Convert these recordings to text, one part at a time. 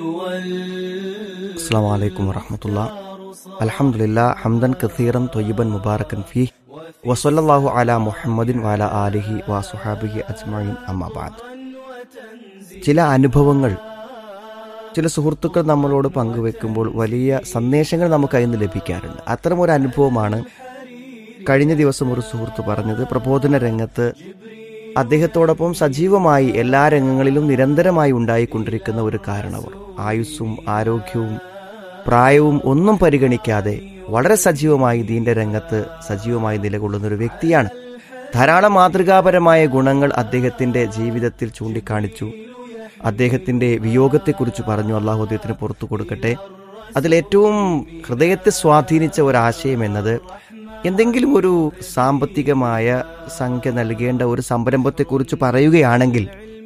السلام عليكم ورحمة الله الحمد لله حمدا كثيرا طيبا مباركا فيه وصلى الله على محمد وعلى آله وصحابه أجمعين أما بعد ചില അനുഭവങ്ങൾ ചില സുഹൃത്തുക്കൾ നമ്മളോട് പങ്കുവെക്കുമ്പോൾ വലിയ സന്ദേശങ്ങൾ നമുക്ക് അതിൽ നിന്ന് ലഭിക്കാറുണ്ട് അത്തരം ഒരു അനുഭവമാണ് കഴിഞ്ഞ ദിവസം ഒരു സുഹൃത്ത് പറഞ്ഞത് പ്രബോധന രംഗത്ത് അദ്ദേഹത്തോടൊപ്പം സജീവമായി എല്ലാ രംഗങ്ങളിലും നിരന്തരമായി ഉണ്ടായിക്കൊണ്ടിരിക്കുന്ന ഒരു കാരണവർ ആയുസ്സും ആരോഗ്യവും പ്രായവും ഒന്നും പരിഗണിക്കാതെ വളരെ സജീവമായി ദീന്റെ രംഗത്ത് സജീവമായി നിലകൊള്ളുന്ന ഒരു വ്യക്തിയാണ് ധാരാളം മാതൃകാപരമായ ഗുണങ്ങൾ അദ്ദേഹത്തിന്റെ ജീവിതത്തിൽ ചൂണ്ടിക്കാണിച്ചു അദ്ദേഹത്തിന്റെ വിയോഗത്തെക്കുറിച്ച് പറഞ്ഞു അള്ളാഹു അദ്ദേഹത്തിന് പുറത്തു കൊടുക്കട്ടെ അതിലേറ്റവും ഹൃദയത്തെ സ്വാധീനിച്ച ഒരാശയം എന്നത് എന്തെങ്കിലും ഒരു സാമ്പത്തികമായ സംഖ്യ നൽകേണ്ട ഒരു സംരംഭത്തെക്കുറിച്ച് പറയുകയാണെങ്കിൽ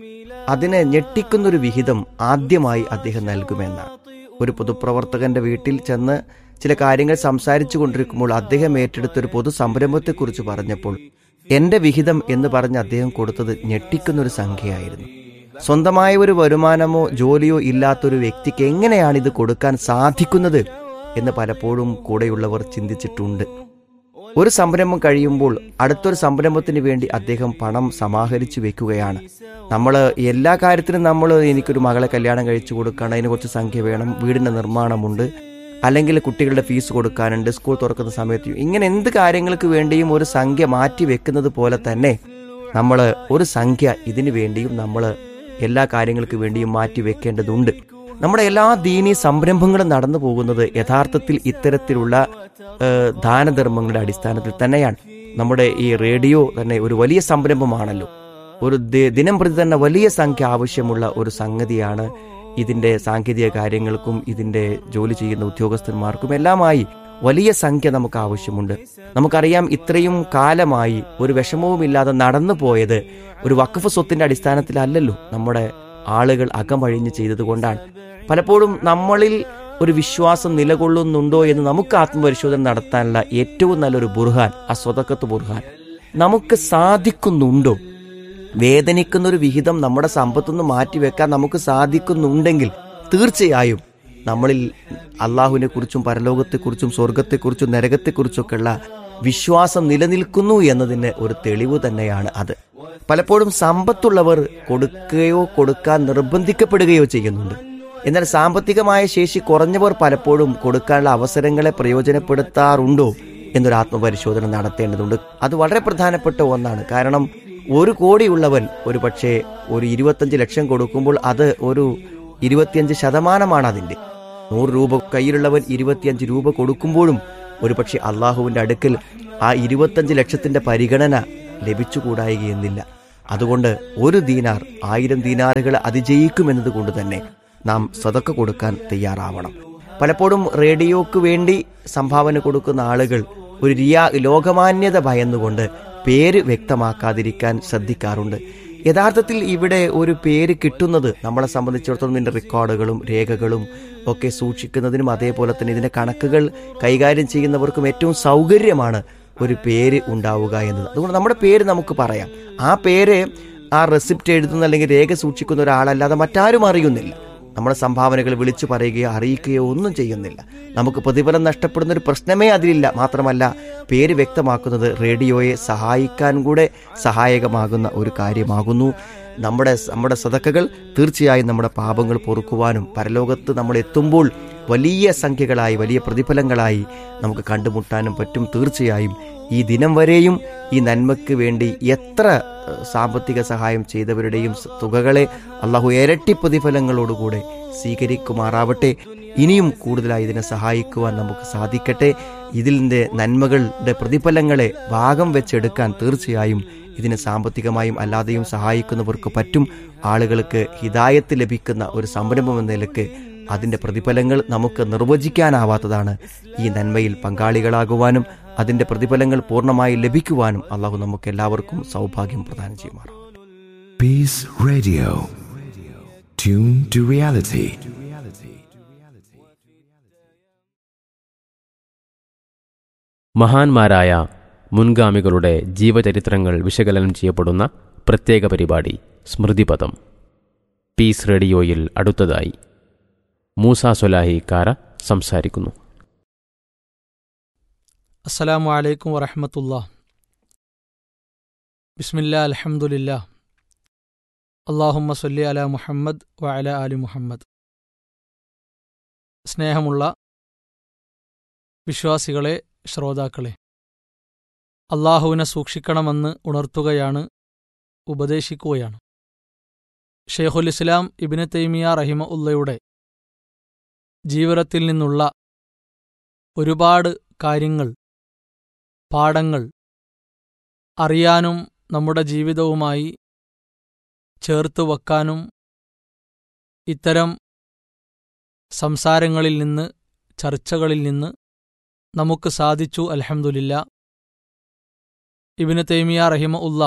അതിനെ ഞെട്ടിക്കുന്നൊരു വിഹിതം ആദ്യമായി അദ്ദേഹം നൽകുമെന്നാണ് ഒരു പൊതുപ്രവർത്തകന്റെ വീട്ടിൽ ചെന്ന് ചില കാര്യങ്ങൾ സംസാരിച്ചു കൊണ്ടിരിക്കുമ്പോൾ അദ്ദേഹം ഏറ്റെടുത്ത ഒരു പൊതു സംരംഭത്തെക്കുറിച്ച് പറഞ്ഞപ്പോൾ എന്റെ വിഹിതം എന്ന് പറഞ്ഞ് അദ്ദേഹം കൊടുത്തത് ഞെട്ടിക്കുന്നൊരു സംഖ്യയായിരുന്നു സ്വന്തമായ ഒരു വരുമാനമോ ജോലിയോ ഇല്ലാത്തൊരു വ്യക്തിക്ക് എങ്ങനെയാണ് ഇത് കൊടുക്കാൻ സാധിക്കുന്നത് എന്ന് പലപ്പോഴും കൂടെയുള്ളവർ ചിന്തിച്ചിട്ടുണ്ട് ഒരു സംരംഭം കഴിയുമ്പോൾ അടുത്തൊരു സംരംഭത്തിന് വേണ്ടി അദ്ദേഹം പണം സമാഹരിച്ചു വെക്കുകയാണ് നമ്മൾ എല്ലാ കാര്യത്തിനും നമ്മൾ എനിക്കൊരു മകളെ കല്യാണം കഴിച്ചു കൊടുക്കണം അതിന് കുറച്ച് സംഖ്യ വേണം വീടിന്റെ നിർമ്മാണമുണ്ട് അല്ലെങ്കിൽ കുട്ടികളുടെ ഫീസ് കൊടുക്കാനുണ്ട് സ്കൂൾ തുറക്കുന്ന സമയത്ത് ഇങ്ങനെ എന്ത് കാര്യങ്ങൾക്ക് വേണ്ടിയും ഒരു സംഖ്യ മാറ്റി വെക്കുന്നത് പോലെ തന്നെ നമ്മൾ ഒരു സംഖ്യ ഇതിനു വേണ്ടിയും നമ്മൾ എല്ലാ കാര്യങ്ങൾക്ക് വേണ്ടിയും മാറ്റി വെക്കേണ്ടതുണ്ട് നമ്മുടെ എല്ലാ ദീനീ സംരംഭങ്ങളും നടന്നു പോകുന്നത് യഥാർത്ഥത്തിൽ ഇത്തരത്തിലുള്ള ഏഹ്, ദാനധർമ്മങ്ങളുടെ അടിസ്ഥാനത്തിൽ തന്നെയാണ് നമ്മുടെ ഈ റേഡിയോ തന്നെ ഒരു വലിയ സംരംഭമാണല്ലോ ഒരു ദി- ദിനം പ്രതി തന്നെ വലിയ സംഖ്യ ആവശ്യമുള്ള ഒരു സംഗതിയാണ് ഇതിന്റെ സാങ്കേതിക കാര്യങ്ങൾക്കും ഇതിന്റെ ജോലി ചെയ്യുന്ന ഉദ്യോഗസ്ഥന്മാർക്കും എല്ലാമായി വലിയ സംഖ്യ നമുക്ക് ആവശ്യമുണ്ട് നമുക്കറിയാം ഇത്രയും കാലമായി ഒരു വിഷമവുമില്ലാതെ നടന്നു പോയത് ഒരു വഖഫ് സ്വത്തിന്റെ അടിസ്ഥാനത്തിലല്ലല്ലോ നമ്മുടെ ആളുകൾ അകമഴിഞ്ഞ് ചെയ്തതുകൊണ്ടാണ് പലപ്പോഴും നമ്മളിൽ ഒരു വിശ്വാസം നിലകൊള്ളുന്നുണ്ടോ എന്ന് നമുക്ക് ആത്മപരിശോധന നടത്താനുള്ള ഏറ്റവും നല്ലൊരു ബുർഹാൻ ആ സ്വതക്കത്ത് ബുർഹാൻ നമുക്ക് സാധിക്കുന്നുണ്ടോ വേദനിക്കുന്ന ഒരു വിഹിതം നമ്മുടെ സമ്പത്തുനിന്ന് മാറ്റിവെക്കാൻ നമുക്ക് സാധിക്കുന്നുണ്ടെങ്കിൽ തീർച്ചയായും നമ്മളിൽ അള്ളാഹുവിനെ കുറിച്ചും പരലോകത്തെക്കുറിച്ചും സ്വർഗത്തെക്കുറിച്ചും നരകത്തെക്കുറിച്ചൊക്കെയുള്ള വിശ്വാസം നിലനിൽക്കുന്നു എന്നതിന് ഒരു തെളിവ് തന്നെയാണ് അത് പലപ്പോഴും സമ്പത്തുള്ളവർ കൊടുക്കുകയോ കൊടുക്കാൻ നിർബന്ധിക്കപ്പെടുകയോ ചെയ്യുന്നുണ്ട് എന്നാൽ സാമ്പത്തികമായ ശേഷി കുറഞ്ഞവർ പലപ്പോഴും കൊടുക്കാനുള്ള അവസരങ്ങളെ പ്രയോജനപ്പെടുത്താറുണ്ടോ എന്നൊരു ആത്മപരിശോധന നടത്തേണ്ടതുണ്ട് അത് വളരെ പ്രധാനപ്പെട്ട ഒന്നാണ് കാരണം ഒരു കോടിയുള്ളവൻ ഒരു പക്ഷേ ഒരു ഇരുപത്തഞ്ച് ലക്ഷം കൊടുക്കുമ്പോൾ അത് ഒരു ഇരുപത്തിയഞ്ച് ശതമാനമാണ് അതിന്റെ നൂറ് രൂപ കയ്യിലുള്ളവൻ ഇരുപത്തിയഞ്ച് രൂപ കൊടുക്കുമ്പോഴും ഒരുപക്ഷെ അള്ളാഹുവിന്റെ അടുക്കൽ ആ ഇരുപത്തഞ്ച് ലക്ഷത്തിന്റെ പരിഗണന ലഭിച്ചുകൂടായികയെന്നില്ല അതുകൊണ്ട് ഒരു ദീനാർ ആയിരം ദീനാറുകൾ അതിജയിക്കുമെന്നത് കൊണ്ട് തന്നെ നാം സതക്ക കൊടുക്കാൻ തയ്യാറാവണം പലപ്പോഴും റേഡിയോക്ക് വേണ്ടി സംഭാവന കൊടുക്കുന്ന ആളുകൾ ഒരു റിയാ ലോകമാന്യത ഭയന്നുകൊണ്ട് പേര് വ്യക്തമാക്കാതിരിക്കാൻ ശ്രദ്ധിക്കാറുണ്ട് യഥാർത്ഥത്തിൽ ഇവിടെ ഒരു പേര് കിട്ടുന്നത് നമ്മളെ സംബന്ധിച്ചിടത്തോളം ഇതിന്റെ റെക്കോർഡുകളും രേഖകളും ഒക്കെ സൂക്ഷിക്കുന്നതിനും അതേപോലെ തന്നെ ഇതിന്റെ കണക്കുകൾ കൈകാര്യം ചെയ്യുന്നവർക്കും ഏറ്റവും സൗകര്യമാണ് ഒരു പേര് ഉണ്ടാവുക എന്നത് അതുകൊണ്ട് നമ്മുടെ പേര് നമുക്ക് പറയാം ആ പേര് ആ റെസിപ്റ്റ് എഴുതുന്ന അല്ലെങ്കിൽ രേഖ സൂക്ഷിക്കുന്ന ഒരാളല്ലാതെ മറ്റാരും അറിയുന്നില്ല നമ്മുടെ സംഭാവനകൾ വിളിച്ചു പറയുകയോ അറിയിക്കുകയോ ഒന്നും ചെയ്യുന്നില്ല നമുക്ക് പ്രതിഫലം നഷ്ടപ്പെടുന്ന ഒരു പ്രശ്നമേ അതിലില്ല മാത്രമല്ല പേര് വ്യക്തമാക്കുന്നത് റേഡിയോയെ സഹായിക്കാൻ കൂടെ സഹായകമാകുന്ന ഒരു കാര്യമാകുന്നു നമ്മുടെ നമ്മുടെ സതക്കകൾ തീർച്ചയായും നമ്മുടെ പാപങ്ങൾ പൊറുക്കുവാനും പരലോകത്ത് നമ്മൾ എത്തുമ്പോൾ വലിയ സംഖ്യകളായി വലിയ പ്രതിഫലങ്ങളായി നമുക്ക് കണ്ടുമുട്ടാനും പറ്റും തീർച്ചയായും ഈ ദിനം വരെയും ഈ നന്മയ്ക്ക് വേണ്ടി എത്ര ഏഹ്, സാമ്പത്തിക സഹായം ചെയ്തവരുടെയും സ- തുകകളെ അള്ളാഹു ഇരട്ടി പ്രതിഫലങ്ങളോടുകൂടെ സ്വീകരിക്കുമാറാവട്ടെ ഇനിയും കൂടുതലായി ഇതിനെ സഹായിക്കുവാൻ നമുക്ക് സാധിക്കട്ടെ ഇതിൻ്റെ നന്മകളുടെ പ്രതിഫലങ്ങളെ ഭാഗം വെച്ചെടുക്കാൻ തീർച്ചയായും ഇതിനെ സാമ്പത്തികമായും അല്ലാതെയും സഹായിക്കുന്നവർക്ക് പറ്റും ആളുകൾക്ക് ഹിതായത്ത് ലഭിക്കുന്ന ഒരു സംരംഭം എന്ന നിലക്ക് അതിന്റെ പ്രതിഫലങ്ങൾ നമുക്ക് നിർവചിക്കാനാവാത്തതാണ് ഈ നന്മയിൽ പങ്കാളികളാകുവാനും അതിന്റെ പ്രതിഫലങ്ങൾ പൂർണ്ണമായി ലഭിക്കുവാനും അള്ളാഹു നമുക്ക് എല്ലാവർക്കും സൗഭാഗ്യം പ്രദാനം ചെയ്യുമാറാം Peace Radio. Tune to reality. മഹാന്മാരായ മുൻഗാമികളുടെ ജീവചരിത്രങ്ങൾ വിശകലനം ചെയ്യപ്പെടുന്ന പ്രത്യേക പരിപാടി സ്മൃതിപഥം പീസ് റേഡിയോയിൽ അടുത്തതായി മൂസ സൊലാഹി കാര സംസാരിക്കുന്നു അസ്സലാമു അലൈക്കും വറഹമത്തുള്ള ബിസ്മില്ലാ അൽഹംദുലില്ലാ അള്ളാഹുമ്മ സല്ലി അല മുഹമ്മദ് വ അല ആലി മുഹമ്മദ് സ്നേഹമുള്ള വിശ്വാസികളെ ശ്രോതാക്കളെ അള്ളാഹുവിനെ സൂക്ഷിക്കണമെന്ന് ഉണർത്തുകയാണ് ഉപദേശിക്കുകയാണ് ഷെയ്ഖുൽ ഇസ്ലാം ഇബിന് തൈമിയ റഹിമ ഉള്ളയുടെ ജീവിതത്തിൽ നിന്നുള്ള ഒരുപാട് കാര്യങ്ങൾ പാഠങ്ങൾ അറിയാനും നമ്മുടെ ജീവിതവുമായി ചേർത്ത് വയ്ക്കാനും ഇത്തരം സംസാരങ്ങളിൽ നിന്ന് ചർച്ചകളിൽ നിന്ന് നമുക്ക് സാധിച്ചു അൽഹംദുലില്ല ഇബിന് തൈമിയ റഹിമ ഉള്ള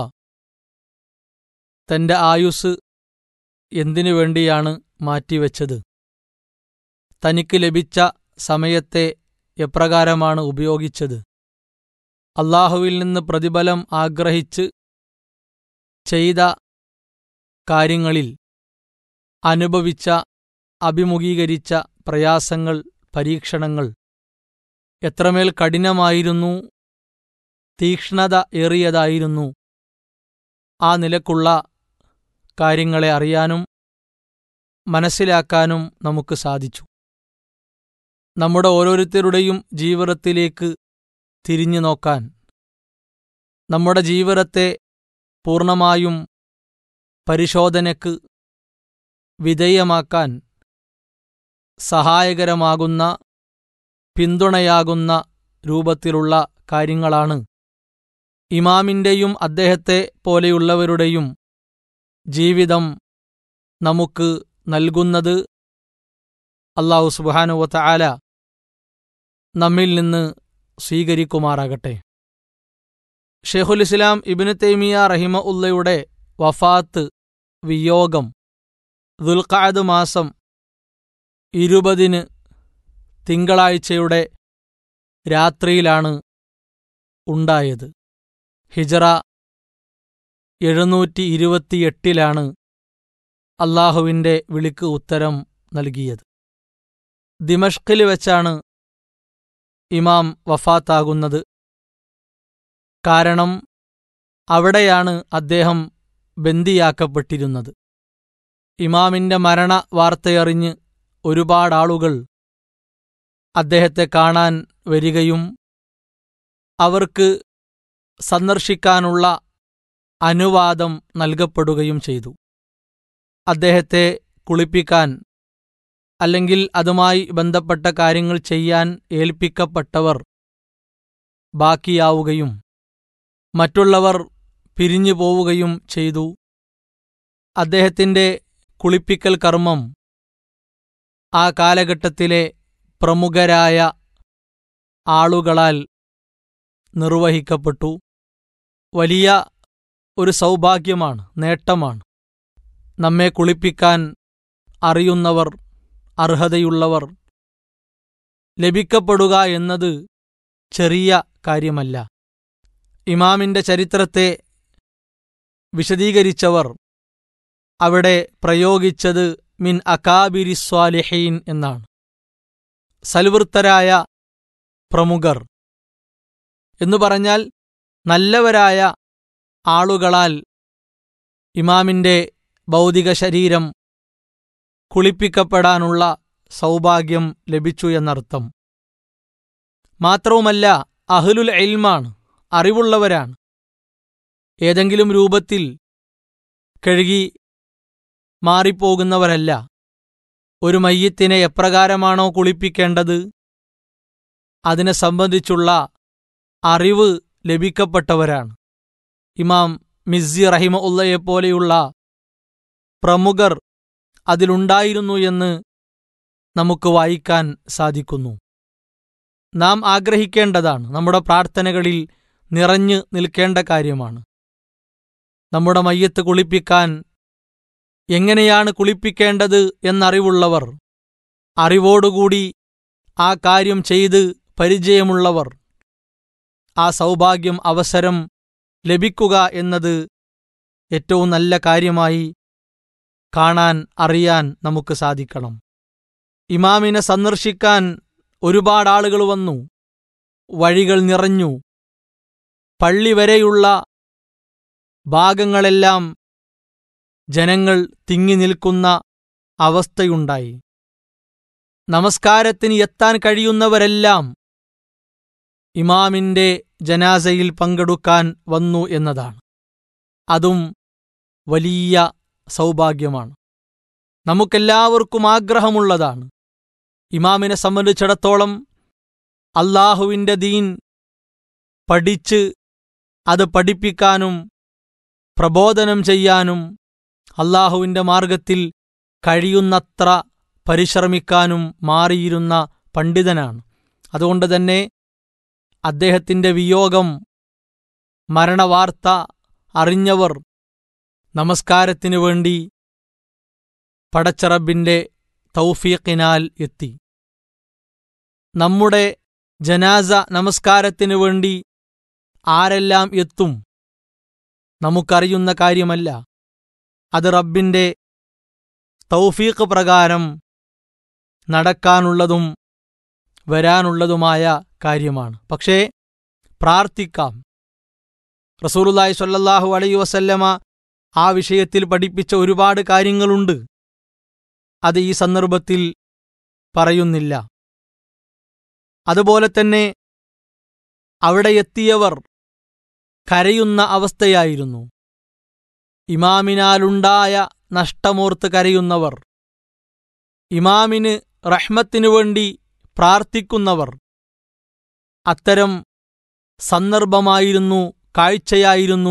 തന്റെ ആയുസ് എന്തിനു വേണ്ടിയാണ് മാറ്റിവെച്ചത് തനിക്ക് ലഭിച്ച സമയത്തെ എപ്രകാരമാണ് ഉപയോഗിച്ചത് അള്ളാഹുവിൽ നിന്ന് പ്രതിഫലം ആഗ്രഹിച്ച് ചെയ്ത കാര്യങ്ങളിൽ അനുഭവിച്ച അഭിമുഖീകരിച്ച പ്രയാസങ്ങൾ പരീക്ഷണങ്ങൾ എത്രമേൽ കഠിനമായിരുന്നു തീക്ഷ്ണത ഏറിയതായിരുന്നു ആ നിലക്കുള്ള കാര്യങ്ങളെ അറിയാനും മനസ്സിലാക്കാനും നമുക്ക് സാധിച്ചു നമ്മുടെ ഓരോരുത്തരുടെയും ജീവിതത്തിലേക്ക് തിരിഞ്ഞു നോക്കാൻ നമ്മുടെ ജീവിതത്തെ പൂർണ്ണമായും പരിശോധനയ്ക്ക് വിധേയമാക്കാൻ സഹായകരമാകുന്ന പിന്തുണയാകുന്ന രൂപത്തിലുള്ള കാര്യങ്ങളാണ് ഇമാമിൻ്റെയും അദ്ദേഹത്തെ പോലെയുള്ളവരുടെയും ജീവിതം നമുക്ക് നൽകുന്നത് അള്ളാഹു സുബാനുവത്ത ആല നമ്മിൽ നിന്ന് സ്വീകരിക്കുമാറാകട്ടെ ഷെയ്ഖുൽ ഇസ്ലാം ഇബിന് തൈമിയ റഹിമ ഉള്ളയുടെ വഫാത്ത് വിയോഗം ദുൽഖാദ് മാസം ഇരുപതിന് തിങ്കളാഴ്ചയുടെ രാത്രിയിലാണ് ഉണ്ടായത് ഹിജറ എഴുന്നൂറ്റി ഇരുപത്തിയെട്ടിലാണ് അള്ളാഹുവിൻ്റെ വിളിക്ക് ഉത്തരം നൽകിയത് ദിമഷ്കിൽ വെച്ചാണ് ഇമാം വഫാത്താകുന്നത് കാരണം അവിടെയാണ് അദ്ദേഹം ബന്ദിയാക്കപ്പെട്ടിരുന്നത് ഇമാമിന്റെ മരണ വാർത്തയറിഞ്ഞ് ഒരുപാട് ആളുകൾ അദ്ദേഹത്തെ കാണാൻ വരികയും അവർക്ക് സന്ദർശിക്കാനുള്ള അനുവാദം നൽകപ്പെടുകയും ചെയ്തു അദ്ദേഹത്തെ കുളിപ്പിക്കാൻ അല്ലെങ്കിൽ അതുമായി ബന്ധപ്പെട്ട കാര്യങ്ങൾ ചെയ്യാൻ ഏൽപ്പിക്കപ്പെട്ടവർ ബാക്കിയാവുകയും മറ്റുള്ളവർ പിരിഞ്ഞു പോവുകയും ചെയ്തു അദ്ദേഹത്തിന്റെ കുളിപ്പിക്കൽ കർമ്മം ആ കാലഘട്ടത്തിലെ പ്രമുഖരായ ആളുകളാൽ നിർവഹിക്കപ്പെട്ടു വലിയ ഒരു സൗഭാഗ്യമാണ് നേട്ടമാണ് നമ്മെ കുളിപ്പിക്കാൻ അറിയുന്നവർ അർഹതയുള്ളവർ ലഭിക്കപ്പെടുക എന്നത് ചെറിയ കാര്യമല്ല ഇമാമിന്റെ ചരിത്രത്തെ വിശദീകരിച്ചവർ അവിടെ പ്രയോഗിച്ചത് മിൻ അകാബിരി സ്വാലിഹീൻ എന്നാണ് സൽവൃത്തരായ പ്രമുഖർ എന്നു പറഞ്ഞാൽ നല്ലവരായ ആളുകളാൽ ഇമാമിന്റെ ഭൗതിക ശരീരം കുളിപ്പിക്കപ്പെടാനുള്ള സൗഭാഗ്യം ലഭിച്ചു എന്നർത്ഥം മാത്രവുമല്ല അഹ്ലുൽ എൽമാണ് അറിവുള്ളവരാണ് ഏതെങ്കിലും രൂപത്തിൽ കഴുകി മാറിപ്പോകുന്നവരല്ല ഒരു മയ്യത്തിനെ എപ്രകാരമാണോ കുളിപ്പിക്കേണ്ടത് അതിനെ സംബന്ധിച്ചുള്ള അറിവ് ലഭിക്കപ്പെട്ടവരാണ് ഇമാം മിസ്സി റഹിമ ഉള്ളയെപ്പോലെയുള്ള പ്രമുഖർ അതിലുണ്ടായിരുന്നു എന്ന് നമുക്ക് വായിക്കാൻ സാധിക്കുന്നു നാം ആഗ്രഹിക്കേണ്ടതാണ് നമ്മുടെ പ്രാർത്ഥനകളിൽ നിറഞ്ഞു നിൽക്കേണ്ട കാര്യമാണ് നമ്മുടെ മയ്യത്ത് കുളിപ്പിക്കാൻ എങ്ങനെയാണ് കുളിപ്പിക്കേണ്ടത് എന്നറിവുള്ളവർ അറിവോടുകൂടി ആ കാര്യം ചെയ്ത് പരിചയമുള്ളവർ ആ സൗഭാഗ്യം അവസരം ലഭിക്കുക എന്നത് ഏറ്റവും നല്ല കാര്യമായി കാണാൻ അറിയാൻ നമുക്ക് സാധിക്കണം ഇമാമിനെ സന്ദർശിക്കാൻ ഒരുപാട് ആളുകൾ വന്നു വഴികൾ നിറഞ്ഞു പള്ളി വരെയുള്ള ഭാഗങ്ങളെല്ലാം ജനങ്ങൾ തിങ്ങി നിൽക്കുന്ന അവസ്ഥയുണ്ടായി നമസ്കാരത്തിന് എത്താൻ കഴിയുന്നവരെല്ലാം ഇമാമിന്റെ ജനാസയിൽ പങ്കെടുക്കാൻ വന്നു എന്നതാണ് അതും വലിയ സൗഭാഗ്യമാണ് നമുക്കെല്ലാവർക്കും ആഗ്രഹമുള്ളതാണ് ഇമാമിനെ സംബന്ധിച്ചിടത്തോളം അള്ളാഹുവിൻ്റെ ദീൻ പഠിച്ച് അത് പഠിപ്പിക്കാനും പ്രബോധനം ചെയ്യാനും അള്ളാഹുവിൻ്റെ മാർഗത്തിൽ കഴിയുന്നത്ര പരിശ്രമിക്കാനും മാറിയിരുന്ന പണ്ഡിതനാണ് അതുകൊണ്ട് തന്നെ അദ്ദേഹത്തിൻ്റെ വിയോഗം മരണവാർത്ത അറിഞ്ഞവർ നമസ്കാരത്തിനു വേണ്ടി പടച്ചറബിൻ്റെ തൗഫീഖിനാൽ എത്തി നമ്മുടെ ജനാസ നമസ്കാരത്തിനു വേണ്ടി ആരെല്ലാം എത്തും നമുക്കറിയുന്ന കാര്യമല്ല അത് റബ്ബിൻ്റെ തൗഫീഖ് പ്രകാരം നടക്കാനുള്ളതും വരാനുള്ളതുമായ കാര്യമാണ് പക്ഷേ പ്രാർത്ഥിക്കാം റസൂലുല്ലായി സ്വല്ലല്ലാഹു അലൈ വസല്ലമ ആ വിഷയത്തിൽ പഠിപ്പിച്ച ഒരുപാട് കാര്യങ്ങളുണ്ട് അത് ഈ സന്ദർഭത്തിൽ പറയുന്നില്ല അതുപോലെ തന്നെ അവിടെ എത്തിയവർ കരയുന്ന അവസ്ഥയായിരുന്നു ഇമാമിനാലുണ്ടായ നഷ്ടമോർത്ത് കരയുന്നവർ ഇമാമിന് റഹ്മത്തിനു വേണ്ടി പ്രാർത്ഥിക്കുന്നവർ അത്തരം സന്ദർഭമായിരുന്നു കാഴ്ചയായിരുന്നു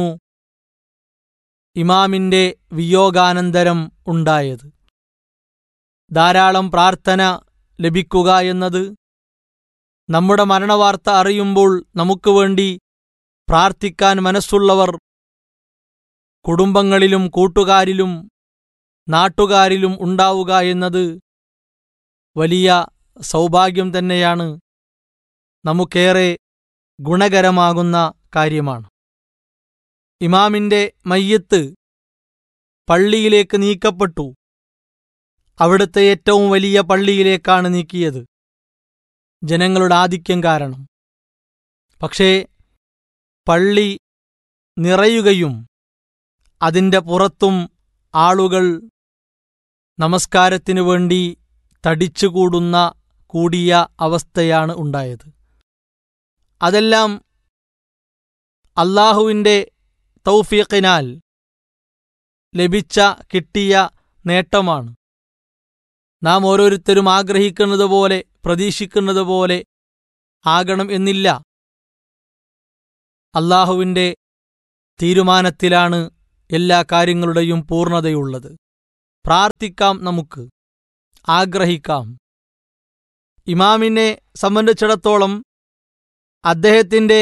ഇമാമിന്റെ വിയോഗാനന്തരം ഉണ്ടായത് ധാരാളം പ്രാർത്ഥന ലഭിക്കുക എന്നത് നമ്മുടെ മരണവാർത്ത അറിയുമ്പോൾ നമുക്ക് വേണ്ടി പ്രാർത്ഥിക്കാൻ മനസ്സുള്ളവർ കുടുംബങ്ങളിലും കൂട്ടുകാരിലും നാട്ടുകാരിലും ഉണ്ടാവുക എന്നത് വലിയ സൗഭാഗ്യം തന്നെയാണ് നമുക്കേറെ ഗുണകരമാകുന്ന കാര്യമാണ് ഇമാമിന്റെ മയ്യത്ത് പള്ളിയിലേക്ക് നീക്കപ്പെട്ടു അവിടുത്തെ ഏറ്റവും വലിയ പള്ളിയിലേക്കാണ് നീക്കിയത് ജനങ്ങളുടെ ആധിക്യം കാരണം പക്ഷേ പള്ളി നിറയുകയും അതിൻ്റെ പുറത്തും ആളുകൾ നമസ്കാരത്തിനു വേണ്ടി തടിച്ചുകൂടുന്ന കൂടിയ അവസ്ഥയാണ് ഉണ്ടായത് അതെല്ലാം അള്ളാഹുവിൻ്റെ തൗഫീഖിനാൽ ലഭിച്ച കിട്ടിയ നേട്ടമാണ് നാം ഓരോരുത്തരും ആഗ്രഹിക്കുന്നത് പോലെ പ്രതീക്ഷിക്കുന്നത് പോലെ ആകണം എന്നില്ല അള്ളാഹുവിൻ്റെ തീരുമാനത്തിലാണ് എല്ലാ കാര്യങ്ങളുടെയും പൂർണ്ണതയുള്ളത് പ്രാർത്ഥിക്കാം നമുക്ക് ആഗ്രഹിക്കാം ഇമാമിനെ സംബന്ധിച്ചിടത്തോളം അദ്ദേഹത്തിൻ്റെ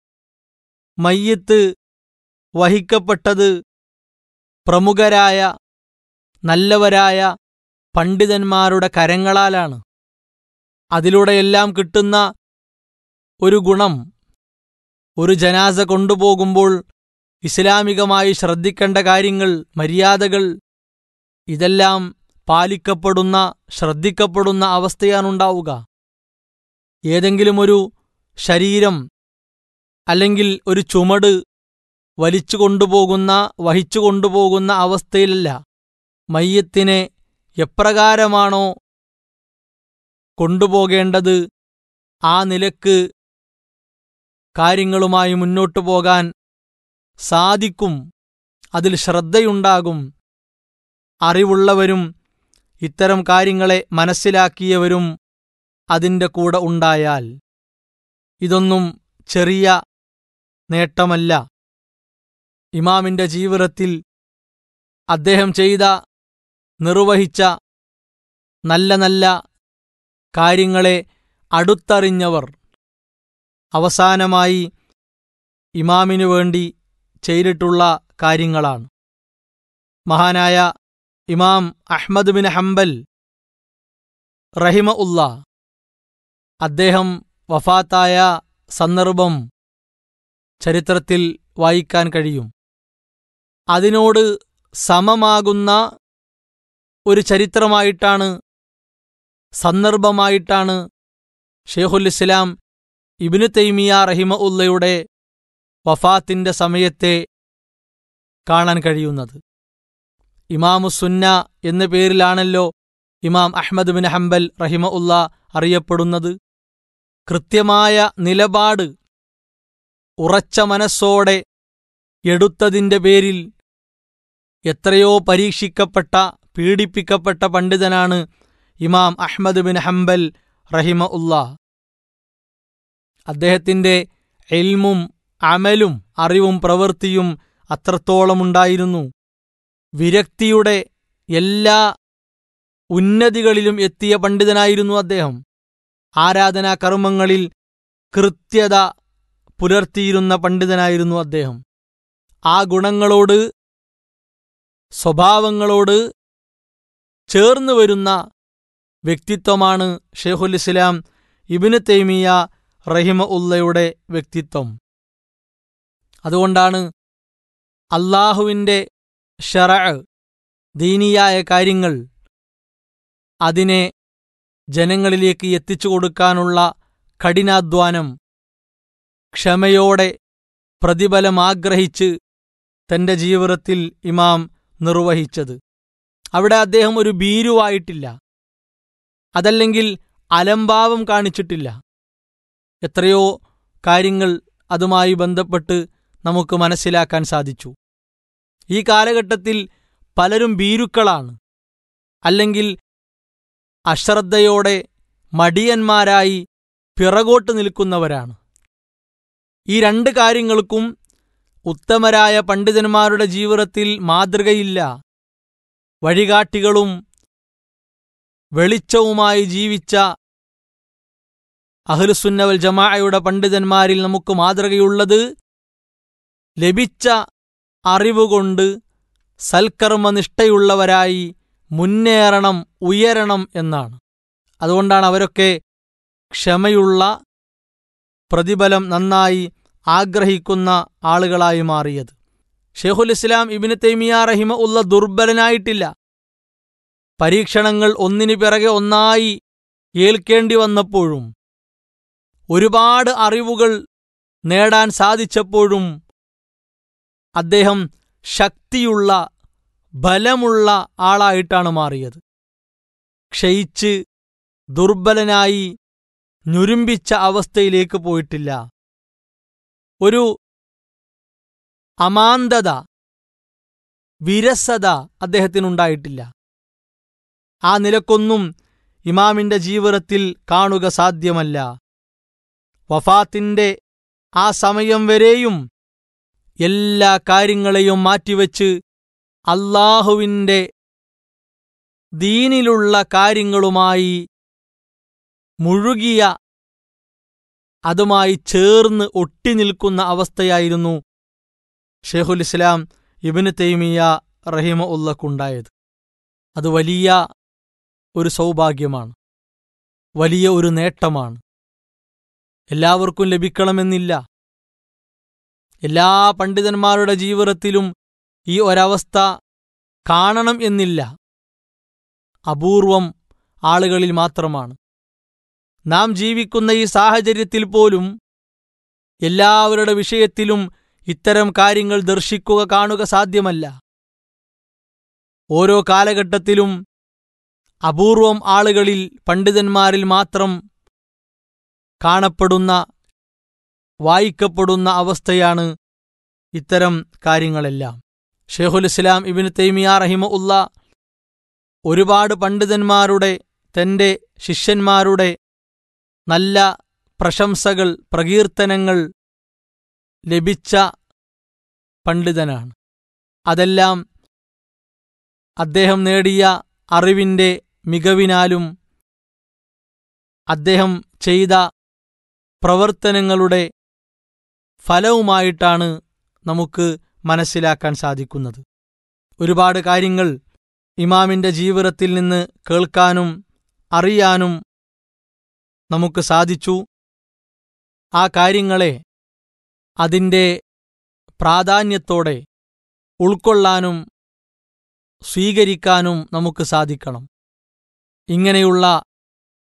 മയ്യത്ത് വഹിക്കപ്പെട്ടത് പ്രമുഖരായ നല്ലവരായ പണ്ഡിതന്മാരുടെ കരങ്ങളാലാണ് അതിലൂടെയെല്ലാം കിട്ടുന്ന ഒരു ഗുണം ഒരു ജനാസ കൊണ്ടുപോകുമ്പോൾ ഇസ്ലാമികമായി ശ്രദ്ധിക്കേണ്ട കാര്യങ്ങൾ മര്യാദകൾ ഇതെല്ലാം പാലിക്കപ്പെടുന്ന ശ്രദ്ധിക്കപ്പെടുന്ന അവസ്ഥയാണുണ്ടാവുക ഏതെങ്കിലും ഒരു ശരീരം അല്ലെങ്കിൽ ഒരു ചുമട് വലിച്ചു കൊണ്ടുപോകുന്ന വഹിച്ചു കൊണ്ടുപോകുന്ന അവസ്ഥയിലല്ല മയ്യത്തിനെ എപ്രകാരമാണോ കൊണ്ടുപോകേണ്ടത് ആ നിലക്ക് കാര്യങ്ങളുമായി മുന്നോട്ടു പോകാൻ സാധിക്കും അതിൽ ശ്രദ്ധയുണ്ടാകും അറിവുള്ളവരും ഇത്തരം കാര്യങ്ങളെ മനസ്സിലാക്കിയവരും അതിൻ്റെ കൂടെ ഉണ്ടായാൽ ഇതൊന്നും ചെറിയ നേട്ടമല്ല ഇമാമിന്റെ ജീവിതത്തിൽ അദ്ദേഹം ചെയ്ത നിർവഹിച്ച നല്ല നല്ല കാര്യങ്ങളെ അടുത്തറിഞ്ഞവർ അവസാനമായി ഇമാമിനു വേണ്ടി ചെയ്തിട്ടുള്ള കാര്യങ്ങളാണ് മഹാനായ ഇമാം അഹ്മദ് ബിൻ ഹംബൽ റഹിമ ഉള്ള അദ്ദേഹം വഫാത്തായ സന്ദർഭം ചരിത്രത്തിൽ വായിക്കാൻ കഴിയും അതിനോട് സമമാകുന്ന ഒരു ചരിത്രമായിട്ടാണ് സന്ദർഭമായിട്ടാണ് ഷെയ്ഖുൽ ഇസ്ലാം ഇബിനു തൈമിയ റഹിമ ഉള്ളയുടെ വഫാത്തിന്റെ സമയത്തെ കാണാൻ കഴിയുന്നത് ഇമാമുസുന്ന എന്ന പേരിലാണല്ലോ ഇമാം അഹ്മദ് ബിൻ ഹംബൽ റഹിമ ഉള്ള അറിയപ്പെടുന്നത് കൃത്യമായ നിലപാട് ഉറച്ച മനസ്സോടെ എടുത്തതിന്റെ പേരിൽ എത്രയോ പരീക്ഷിക്കപ്പെട്ട പീഡിപ്പിക്കപ്പെട്ട പണ്ഡിതനാണ് ഇമാം അഹ്മദ് ബിൻ ഹംബൽ റഹിമ ഉള്ള അദ്ദേഹത്തിന്റെ എൽമും അമലും അറിവും പ്രവൃത്തിയും അത്രത്തോളമുണ്ടായിരുന്നു വിരക്തിയുടെ എല്ലാ ഉന്നതികളിലും എത്തിയ പണ്ഡിതനായിരുന്നു അദ്ദേഹം ആരാധനാ കർമ്മങ്ങളിൽ കൃത്യത പുലർത്തിയിരുന്ന പണ്ഡിതനായിരുന്നു അദ്ദേഹം ആ ഗുണങ്ങളോട് സ്വഭാവങ്ങളോട് ചേർന്നു വരുന്ന വ്യക്തിത്വമാണ് ഷെയ്ഖുൽ ഇസ്ലാം ഇബിന് തൈമിയ റഹിമ ഉള്ളയുടെ വ്യക്തിത്വം അതുകൊണ്ടാണ് അള്ളാഹുവിൻ്റെ ഷറ ദീനിയായ കാര്യങ്ങൾ അതിനെ ജനങ്ങളിലേക്ക് എത്തിച്ചു കൊടുക്കാനുള്ള കഠിനാധ്വാനം ക്ഷമയോടെ പ്രതിഫലം ആഗ്രഹിച്ച് തന്റെ ജീവിതത്തിൽ ഇമാം നിർവഹിച്ചത് അവിടെ അദ്ദേഹം ഒരു ഭീരുവായിട്ടില്ല അതല്ലെങ്കിൽ അലംഭാവം കാണിച്ചിട്ടില്ല എത്രയോ കാര്യങ്ങൾ അതുമായി ബന്ധപ്പെട്ട് നമുക്ക് മനസ്സിലാക്കാൻ സാധിച്ചു ഈ കാലഘട്ടത്തിൽ പലരും ഭീരുക്കളാണ് അല്ലെങ്കിൽ അശ്രദ്ധയോടെ മടിയന്മാരായി പിറകോട്ട് നിൽക്കുന്നവരാണ് ഈ രണ്ട് കാര്യങ്ങൾക്കും ഉത്തമരായ പണ്ഡിതന്മാരുടെ ജീവിതത്തിൽ മാതൃകയില്ല വഴികാട്ടികളും വെളിച്ചവുമായി ജീവിച്ച അഹ്ലുസുന്നവൽ ജമാഅയുടെ പണ്ഡിതന്മാരിൽ നമുക്ക് മാതൃകയുള്ളത് ലഭിച്ച അറിവുകൊണ്ട് സൽക്കർമ്മനിഷ്ഠയുള്ളവരായി മുന്നേറണം ഉയരണം എന്നാണ് അതുകൊണ്ടാണ് അവരൊക്കെ ക്ഷമയുള്ള പ്രതിഫലം നന്നായി ആഗ്രഹിക്കുന്ന ആളുകളായി മാറിയത് ഷെയ്ഖുൽ ഇസ്ലാം ഇബിന് തൈമിയ റഹിമ ഉള്ള ദുർബലനായിട്ടില്ല പരീക്ഷണങ്ങൾ ഒന്നിനു പിറകെ ഒന്നായി ഏൽക്കേണ്ടി വന്നപ്പോഴും ഒരുപാട് അറിവുകൾ നേടാൻ സാധിച്ചപ്പോഴും അദ്ദേഹം ശക്തിയുള്ള ബലമുള്ള ആളായിട്ടാണ് മാറിയത് ക്ഷയിച്ച് ദുർബലനായി ഞുരുമ്പിച്ച അവസ്ഥയിലേക്ക് പോയിട്ടില്ല ഒരു അമാന്തത വിരസത അദ്ദേഹത്തിനുണ്ടായിട്ടില്ല ആ നിലക്കൊന്നും ഇമാമിന്റെ ജീവിതത്തിൽ കാണുക സാധ്യമല്ല വഫാത്തിന്റെ ആ സമയം വരെയും എല്ലാ കാര്യങ്ങളെയും മാറ്റിവെച്ച് അള്ളാഹുവിൻ്റെ ദീനിലുള്ള കാര്യങ്ങളുമായി മുഴുകിയ അതുമായി ചേർന്ന് ഒട്ടിനിൽക്കുന്ന അവസ്ഥയായിരുന്നു ഷെയ്ഖുൽ ഇസ്ലാം ഇബിന് തൈമിയ റഹിമ ഉള്ളക്കുണ്ടായത് അത് വലിയ ഒരു സൗഭാഗ്യമാണ് വലിയ ഒരു നേട്ടമാണ് എല്ലാവർക്കും ലഭിക്കണമെന്നില്ല എല്ലാ പണ്ഡിതന്മാരുടെ ജീവിതത്തിലും ഈ ഒരവസ്ഥ കാണണം എന്നില്ല അപൂർവം ആളുകളിൽ മാത്രമാണ് നാം ജീവിക്കുന്ന ഈ സാഹചര്യത്തിൽ പോലും എല്ലാവരുടെ വിഷയത്തിലും ഇത്തരം കാര്യങ്ങൾ ദർശിക്കുക കാണുക സാധ്യമല്ല ഓരോ കാലഘട്ടത്തിലും അപൂർവം ആളുകളിൽ പണ്ഡിതന്മാരിൽ മാത്രം കാണപ്പെടുന്ന വായിക്കപ്പെടുന്ന അവസ്ഥയാണ് ഇത്തരം കാര്യങ്ങളെല്ലാം ഷെയ്ഖുൽ ഇസ്ലാം ഇബിന് തൈമിയ റഹിമ ഉള്ള ഒരുപാട് പണ്ഡിതന്മാരുടെ തന്റെ ശിഷ്യന്മാരുടെ നല്ല പ്രശംസകൾ പ്രകീർത്തനങ്ങൾ ലഭിച്ച പണ്ഡിതനാണ് അതെല്ലാം അദ്ദേഹം നേടിയ അറിവിന്റെ മികവിനാലും അദ്ദേഹം ചെയ്ത പ്രവർത്തനങ്ങളുടെ ഫലവുമായിട്ടാണ് നമുക്ക് മനസ്സിലാക്കാൻ സാധിക്കുന്നത് ഒരുപാട് കാര്യങ്ങൾ ഇമാമിന്റെ ജീവിതത്തിൽ നിന്ന് കേൾക്കാനും അറിയാനും നമുക്ക് സാധിച്ചു ആ കാര്യങ്ങളെ അതിൻ്റെ പ്രാധാന്യത്തോടെ ഉൾക്കൊള്ളാനും സ്വീകരിക്കാനും നമുക്ക് സാധിക്കണം ഇങ്ങനെയുള്ള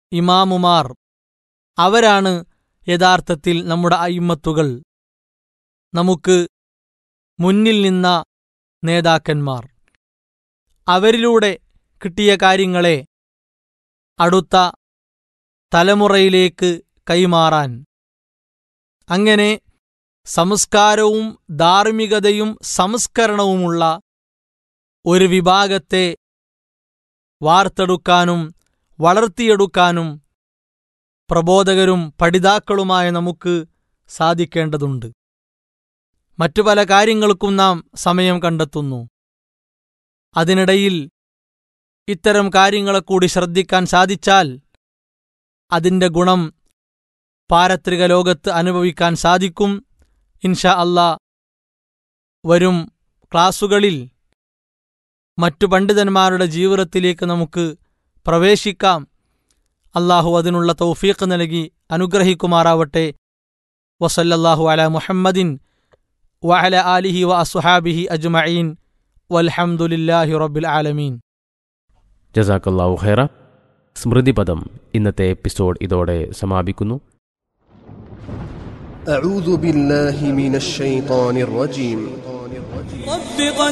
ഇമാമുമാർ അവരാണ് യഥാർത്ഥത്തിൽ നമ്മുടെ അയിമത്തുകൾ നമുക്ക് മുന്നിൽ നിന്ന നേതാക്കന്മാർ അവരിലൂടെ കിട്ടിയ കാര്യങ്ങളെ അടുത്ത തലമുറയിലേക്ക് കൈമാറാൻ അങ്ങനെ സംസ്കാരവും ധാർമ്മികതയും സംസ്കരണവുമുള്ള ഒരു വിഭാഗത്തെ വാർത്തെടുക്കാനും വളർത്തിയെടുക്കാനും പ്രബോധകരും പഠിതാക്കളുമായ നമുക്ക് സാധിക്കേണ്ടതുണ്ട് മറ്റു പല കാര്യങ്ങൾക്കും നാം സമയം കണ്ടെത്തുന്നു അതിനിടയിൽ ഇത്തരം കാര്യങ്ങളെ കൂടി ശ്രദ്ധിക്കാൻ സാധിച്ചാൽ അതിന്റെ ഗുണം പാരത്രിക ലോകത്ത് അനുഭവിക്കാൻ സാധിക്കും ഇൻഷാ അല്ലാ വരും ക്ലാസുകളിൽ മറ്റു പണ്ഡിതന്മാരുടെ ജീവിതത്തിലേക്ക് നമുക്ക് പ്രവേശിക്കാം അള്ളാഹു അതിനുള്ള തൗഫീഖ് നൽകി അനുഗ്രഹിക്കുമാറാവട്ടെ വസല്ലല്ലാഹു അല മുഹമ്മദിൻ വഅല ആലിഹി വ അസുഹാബിഹി അജ്മഈൻ വൽഹംദുലില്ലാഹി റബ്ബിൽ ആലമീൻ ജസാക്കല്ലാഹു ഖൈറ സ്മൃതിപദം ഇന്നത്തെ എപ്പിസോഡ് ഇതോടെ സമാപിക്കുന്നു أعوذ بالله من الشيطان الرجيم